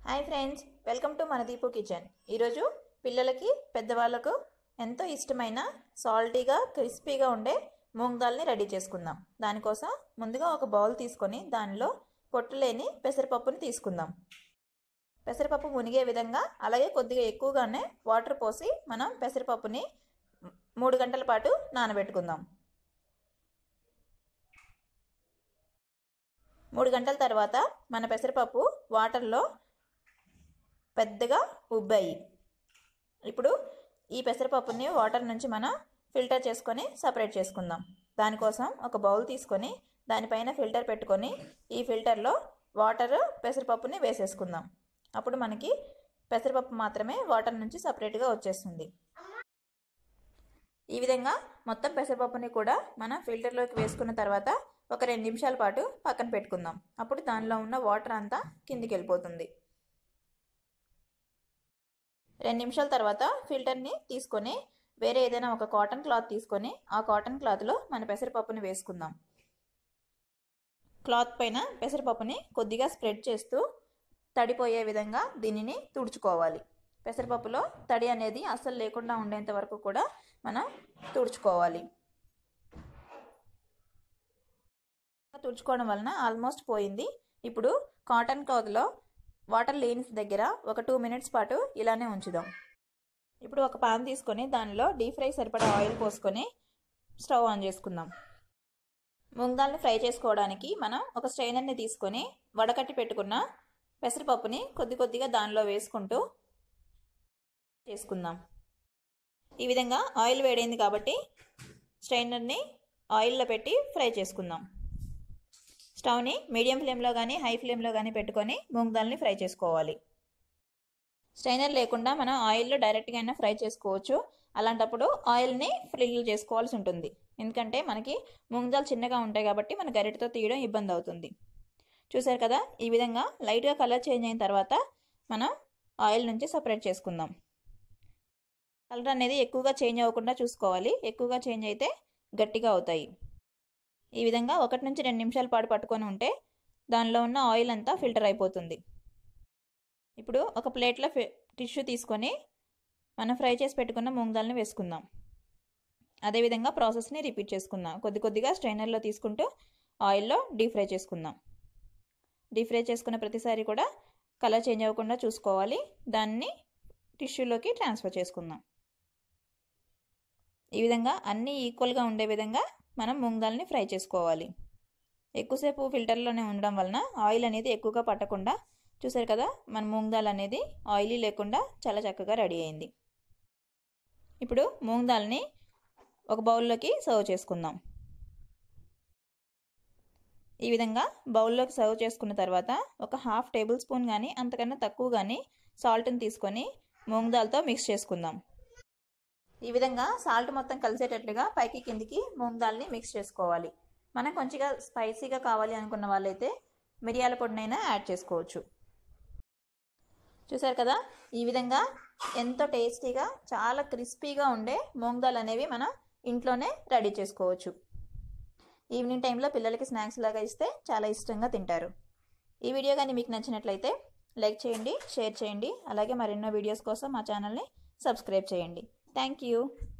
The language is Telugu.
హాయ్ ఫ్రెండ్స్ వెల్కమ్ టు మన దీపు కిచెన్ ఈరోజు పిల్లలకి పెద్దవాళ్ళకు ఎంతో ఇష్టమైన సాల్టీగా క్రిస్పీగా ఉండే మూంగ్ దాల్ని రెడీ చేసుకుందాం దానికోసం ముందుగా ఒక బౌల్ తీసుకొని దానిలో పొట్టు లేని పెసరపప్పుని తీసుకుందాం పెసరపప్పు మునిగే విధంగా అలాగే కొద్దిగా ఎక్కువగానే వాటర్ పోసి మనం పెసరపప్పుని మూడు గంటల పాటు నానబెట్టుకుందాం మూడు గంటల తర్వాత మన పెసరపప్పు వాటర్లో పెద్దగా ఉబ్బాయి ఇప్పుడు ఈ పెసరపప్పుని వాటర్ నుంచి మనం ఫిల్టర్ చేసుకొని సపరేట్ చేసుకుందాం దానికోసం ఒక బౌల్ తీసుకొని దానిపైన ఫిల్టర్ పెట్టుకొని ఈ ఫిల్టర్లో వాటర్ పెసరపప్పుని వేసేసుకుందాం అప్పుడు మనకి పెసరపప్పు మాత్రమే వాటర్ నుంచి సపరేట్గా వచ్చేస్తుంది ఈ విధంగా మొత్తం పెసరపప్పుని కూడా మనం ఫిల్టర్లోకి వేసుకున్న తర్వాత ఒక రెండు నిమిషాల పాటు పక్కన పెట్టుకుందాం అప్పుడు దానిలో ఉన్న వాటర్ అంతా కిందికి వెళ్ళిపోతుంది రెండు నిమిషాల తర్వాత ఫిల్టర్ని తీసుకొని వేరే ఏదైనా ఒక కాటన్ క్లాత్ తీసుకొని ఆ కాటన్ క్లాత్లో మన పెసరపప్పుని వేసుకుందాం క్లాత్ పైన పెసరపప్పుని కొద్దిగా స్ప్రెడ్ చేస్తూ తడిపోయే విధంగా దీనిని తుడుచుకోవాలి పెసరపప్పులో తడి అనేది అస్సలు లేకుండా ఉండేంత వరకు కూడా మనం తుడుచుకోవాలి తుడుచుకోవడం వలన ఆల్మోస్ట్ పోయింది ఇప్పుడు కాటన్ క్లాత్లో వాటర్ లేని దగ్గర ఒక టూ మినిట్స్ పాటు ఇలానే ఉంచుదాం ఇప్పుడు ఒక పాన్ తీసుకొని దానిలో డీప్ ఫ్రై సరిపడా ఆయిల్ పోసుకొని స్టవ్ ఆన్ చేసుకుందాం ముంగాల్ని ఫ్రై చేసుకోవడానికి మనం ఒక స్ట్రైనర్ని తీసుకొని వడకట్టి పెట్టుకున్న పెసరపప్పుని కొద్ది కొద్దిగా దానిలో వేసుకుంటూ చేసుకుందాం ఈ విధంగా ఆయిల్ వేడైంది కాబట్టి స్ట్రైనర్ని ఆయిల్లో పెట్టి ఫ్రై చేసుకుందాం స్టవ్ని మీడియం ఫ్లేమ్లో కానీ హై ఫ్లేమ్లో కానీ పెట్టుకొని మూంగ్ దాల్ని ఫ్రై చేసుకోవాలి స్ట్రైనర్ లేకుండా మనం ఆయిల్లో డైరెక్ట్గా అయినా ఫ్రై చేసుకోవచ్చు అలాంటప్పుడు ఆయిల్ని ఫ్రిల్ చేసుకోవాల్సి ఉంటుంది ఎందుకంటే మనకి మూంగ్ దాల్ చిన్నగా ఉంటాయి కాబట్టి మన గరిటతో తీయడం ఇబ్బంది అవుతుంది చూసారు కదా ఈ విధంగా లైట్గా కలర్ చేంజ్ అయిన తర్వాత మనం ఆయిల్ నుంచి సపరేట్ చేసుకుందాం కలర్ అనేది ఎక్కువగా చేంజ్ అవ్వకుండా చూసుకోవాలి ఎక్కువగా చేంజ్ అయితే గట్టిగా అవుతాయి ఈ విధంగా ఒకటి నుంచి రెండు నిమిషాల పాటు పట్టుకొని ఉంటే దానిలో ఉన్న ఆయిల్ అంతా ఫిల్టర్ అయిపోతుంది ఇప్పుడు ఒక ప్లేట్లో టిష్యూ తీసుకొని మనం ఫ్రై చేసి పెట్టుకున్న మూంగ్ దాల్ని వేసుకుందాం అదేవిధంగా ప్రాసెస్ని రిపీట్ చేసుకుందాం కొద్ది కొద్దిగా స్ట్రైనర్లో తీసుకుంటూ ఆయిల్లో డీప్ ఫ్రై చేసుకుందాం డీప్ ఫ్రై చేసుకున్న ప్రతిసారి కూడా కలర్ చేంజ్ అవ్వకుండా చూసుకోవాలి దాన్ని టిష్యూలోకి ట్రాన్స్ఫర్ చేసుకుందాం ఈ విధంగా అన్నీ ఈక్వల్గా ఉండే విధంగా మనం మూంగ్ దాల్ని ఫ్రై చేసుకోవాలి ఎక్కువసేపు ఫిల్టర్లోనే ఉండడం వలన ఆయిల్ అనేది ఎక్కువగా పట్టకుండా చూసారు కదా మన మూంగ్ దాల్ అనేది ఆయిలీ లేకుండా చాలా చక్కగా రెడీ అయింది ఇప్పుడు మూంగ్ దాల్ని ఒక బౌల్లోకి సర్వ్ చేసుకుందాం ఈ విధంగా బౌల్లోకి సర్వ్ చేసుకున్న తర్వాత ఒక హాఫ్ టేబుల్ స్పూన్ కానీ అంతకన్నా తక్కువ కానీ సాల్ట్ని తీసుకొని మూంగ్ దాల్తో మిక్స్ చేసుకుందాం ఈ విధంగా సాల్ట్ మొత్తం కలిసేటట్లుగా పైకి కిందికి మూంగ్ దాల్ని మిక్స్ చేసుకోవాలి మనం కొంచెంగా స్పైసీగా కావాలి అనుకున్న వాళ్ళైతే మిరియాల పొడినైనా యాడ్ చేసుకోవచ్చు చూసారు కదా ఈ విధంగా ఎంతో టేస్టీగా చాలా క్రిస్పీగా ఉండే మూంగ్ దాల్ అనేవి మనం ఇంట్లోనే రెడీ చేసుకోవచ్చు ఈవినింగ్ టైంలో పిల్లలకి స్నాక్స్ లాగా ఇస్తే చాలా ఇష్టంగా తింటారు ఈ వీడియో కానీ మీకు నచ్చినట్లయితే లైక్ చేయండి షేర్ చేయండి అలాగే మరెన్నో వీడియోస్ కోసం మా ఛానల్ని సబ్స్క్రైబ్ చేయండి థ్యాంక్ యూ